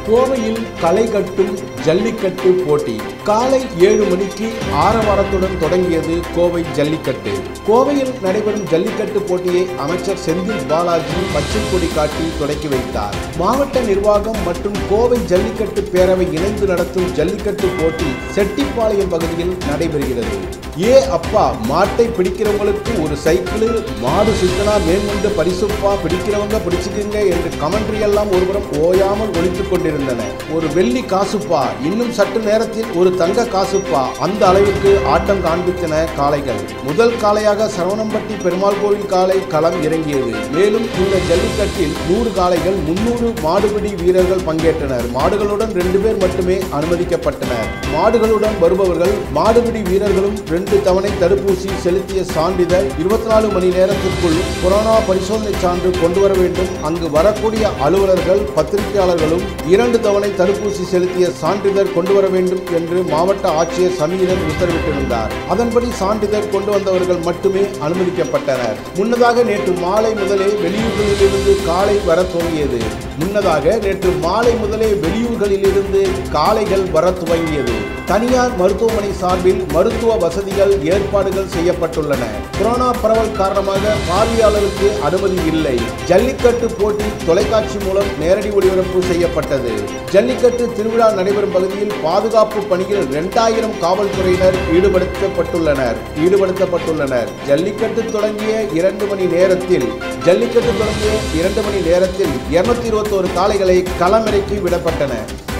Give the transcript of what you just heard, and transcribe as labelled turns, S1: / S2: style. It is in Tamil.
S1: கோவையில் களை கட்டும் ஜல்லிக்கட்டு போட்டி காலை ஏழு மணிக்கு ஆரவாரத்துடன் தொடங்கியது கோவை ஜல்லிக்கட்டு கோவையில் நடைபெறும் ஜல்லிக்கட்டு போட்டியை அமைச்சர் செந்தில் பாலாஜி பச்சை கொடி காட்டி தொடக்கி வைத்தார் மாவட்ட நிர்வாகம் மற்றும் கோவை ஜல்லிக்கட்டு பேரவை இணைந்து நடத்தும் ஜல்லிக்கட்டு போட்டி செட்டிப்பாளையம் பகுதியில் நடைபெறுகிறது ஏ அப்பா மாட்டை பிடிக்கிறவங்களுக்கு ஒரு சைக்கிள் மாடு சுத்தனா மேற்கொண்டு பரிசுப்பா பிடிக்கிறவங்க பிடிச்சுக்குங்க என்று கமெண்ட்ரி எல்லாம் ஒருபுறம் ஓயாமல் ஒழித்துக் கொண்டிருந்தன ஒரு வெள்ளி காசுப்பா இன்னும் சற்று நேரத்தில் ஒரு தங்க காசுப்பா அந்த அளவிற்கு ஆட்டம் காண்பித்தன காளைகள் முதல் காளையாக சரவணம்பட்டி பெருமாள் கோவில் காளை களம் இறங்கியது மேலும் இந்த ஜல்லிக்கட்டில் நூறு காளைகள் முன்னூறு மாடுபிடி வீரர்கள் பங்கேற்றனர் மாடுகளுடன் ரெண்டு பேர் மட்டுமே அனுமதிக்கப்பட்டனர் மாடுகளுடன் வருபவர்கள் மாடுபிடி வீரர்களும் ரெண்டு தவணை தடுப்பூசி செலுத்திய சான்றிதழ் இருபத்தி நாலு மணி நேரத்திற்குள் கொரோனா பரிசோதனை சான்று கொண்டு வர வேண்டும் அங்கு வரக்கூடிய அலுவலர்கள் பத்திரிகையாளர்களும் இரண்டு தவணை தடுப்பூசி செலுத்திய சான்றிதழ் கொண்டு வர வேண்டும் என்று மாவட்ட ஆட்சியர் சமீரன் உத்தரவிட்டிருந்தார் அதன்படி சான்றிதழ் கொண்டு வந்தவர்கள் மட்டுமே அனுமதிக்கப்பட்டனர் முன்னதாக நேற்று மாலை முதலே வெளியூர்களிலிருந்து காலை வர துவங்கியது முன்னதாக நேற்று மாலை முதலே வெளியூர்களிலிருந்து காளைகள் வர துவங்கியது தனியார் மருத்துவமனை சார்பில் மருத்துவ வசதிகள் ஏற்பாடுகள் செய்யப்பட்டுள்ளன கொரோனா பரவல் காரணமாக பார்வையாளருக்கு அனுமதி இல்லை ஜல்லிக்கட்டு போட்டி தொலைக்காட்சி மூலம் நேரடி ஒளிபரப்பு செய்யப்பட்டது ஜல்லிக்கட்டு திருவிழா நடைபெறும் பகுதியில் பாதுகாப்பு பணியில் இரண்டாயிரம் காவல்துறையினர் ஈடுபடுத்தப்பட்டுள்ளனர் ஈடுபடுத்தப்பட்டுள்ளனர் ஜல்லிக்கட்டு தொடங்கிய இரண்டு மணி நேரத்தில் ஜல்லிக்கட்டு தொடங்கிய இரண்டு மணி நேரத்தில் இருநூத்தி இருபத்தோரு காளைகளை களமிறக்கி விடப்பட்டன